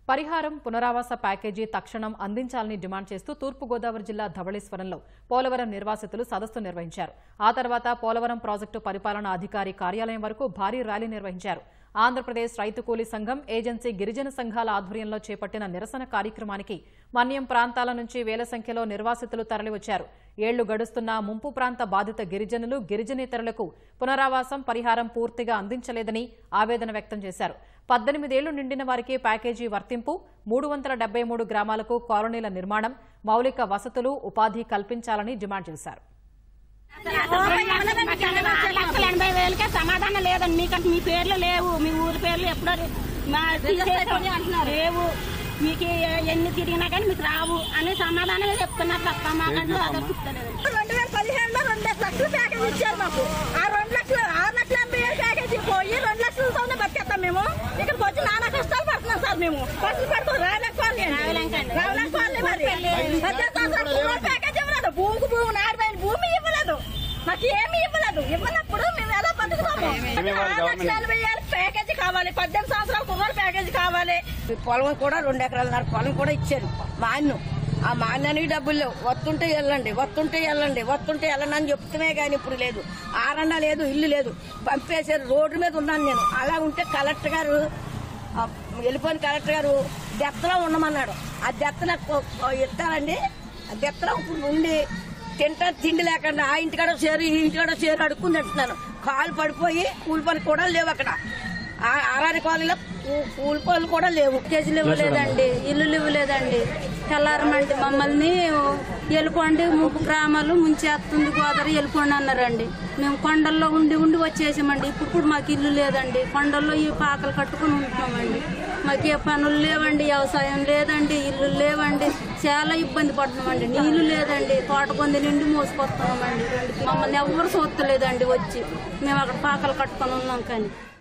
పరిహారం పునరావాస ప్యాకేజీ తక్షణం అందించాలని డిమాండ్ చేస్తూ తూర్పుగోదావరి జిల్లా ధవళేశ్వరంలో పోలవరం నిర్వాసితులు సదస్సు నిర్వహించారు ఆ తర్వాత పోలవరం ప్రాజెక్టు పరిపాలనా అధికారి కార్యాలయం వరకు భారీ ర్యాలీ నిర్వహించారు ఆంధ్రప్రదేశ్ రైతు కూలీ సంఘం ఏజెన్సీ గిరిజన సంఘాల ఆధ్వర్యంలో చేపట్టిన నిరసన కార్యక్రమానికి మన్యం ప్రాంతాల నుంచి వేల సంఖ్యలో నిర్వాసితులు తరలివచ్చారు ఏళ్లు గడుస్తున్నా ముంపు ప్రాంత బాధిత గిరిజనులు గిరిజనేతరులకు పునరావాసం పరిహారం పూర్తిగా అందించలేదని ఆవేదన వ్యక్తం చేశారు పద్దెనిమిదేళ్లు నిండిన వారికి ప్యాకేజీ వర్తింపు మూడు వందల డెబ్బై మూడు గ్రామాలకు కాలనీల నిర్మాణం మౌలిక వసతులు ఉపాధి కల్పించాలని డిమాండ్ చేశారు లక్షల ఎనభై వేలకే సమాధానం లేదండి మీకంటే మీ పేర్లు లేవు మీ ఊరి పేర్లు ఎప్పుడో మా తీసేసామని అంటున్నారు లేవు మీకు ఏ- ఎన్ని తిరిగినా కానీ మీకు రావు అని సమాధానమే చెప్తున్నారు తప్ప మాకంటూ అదే గుర్తులేదు రెండు వేల పదిహేనులో రెండు లక్షలు ప్యాకేజ్ ఇచ్చారు మాకు ఆ రెండు లక్షలు ఆరు లక్షల ఎనభై వేలు ప్యాకేజీ పోయి రెండు లక్షలతోనే బతికేస్తాం మేము ఇక్కడికి వచ్చి నానా కష్టాలు పడుతున్నాం సార్ మేము బస్సులు పెడుతున్నాం రాయలేకపోవాలి రాయలేకపోవాలి మరి పద్దెనిమిది సంవత్సరాలు కుర్రోడు ప్యాకేజ్ ఇవ్వలేదు భూమికి భూమి నాడిపోయిన భూమి ఇవ్వలేదు మాకు ఏమీ ఇవ్వలేదు ఇవ్వనప్పుడు మేము ఎలా బతుకుతాము ఆరు లక్షల ఎనభై వేలు ప్యాకేజీ కావాలి పద్దెనిమిది సంవత్సరాల కుర్రోడు ప్యాకేజీ కావాలి పొలం కూడా రెండు ఎకరాలన్నర పొలం కూడా ఇచ్చారు మాన్ను ఆ మాన్యానికి డబ్బులు లేవు వస్తుంటే వెళ్ళండి వస్తుంటే వెళ్ళండి వస్తుంటే వెళ్ళండి అని చెప్తామే కానీ ఇప్పుడు లేదు ఆరన్నా లేదు ఇల్లు లేదు పంపేశారు రోడ్డు మీద ఉన్నాను నేను అలా ఉంటే కలెక్టర్ గారు ఆ, వెళ్ళిపోయిన కలెక్టర్ గారు దెత్తలో ఉండమన్నాడు ఆ దెత్త నాకు ఇస్తానండి ఆ దెత్తలో ఇప్పుడు ఉండి తింటా తిండి లేకుండా ఆ ఇంటికాడ చేరు ఈ ఇంటికాడ చేరు అడుక్కుని తింటున్నాను కాలు పడిపోయి కూలి పని కూడా లేవు అక్కడ ఆ ఆరారి కాలనీలో కూ- కూలి పనులు కూడా లేవు కేజీలు ఇవ్వలేదండి ఇల్లులు ఇవ్వలేదండి తెల్లారమంటే మమ్మల్ని ఎలుకోండి ముప్పు గ్రామాలు ముంచేస్తుంది గోదావరి ఎలుకోండి అన్నారండి మేము కొండల్లో ఉండి ఉండి వచ్చేసామండి ఇప్పుడు మాకు ఇల్లు లేదండి కొండల్లో ఈ పాకలు కట్టుకుని ఉంటున్నామండి మాకు ఏ పనులు లేవండి వ్యవసాయం లేదండి ఇల్లు లేవండి చాలా ఇబ్బంది పడుతున్నామండి నీళ్లు లేదండి తోట కొంది నిండి మోసుకొస్తున్నామండి మమ్మల్ని ఎవ్వరు చూస్తలేదండి వచ్చి మేము అక్కడ పాకలు కట్టుకొని ఉన్నాం కానీ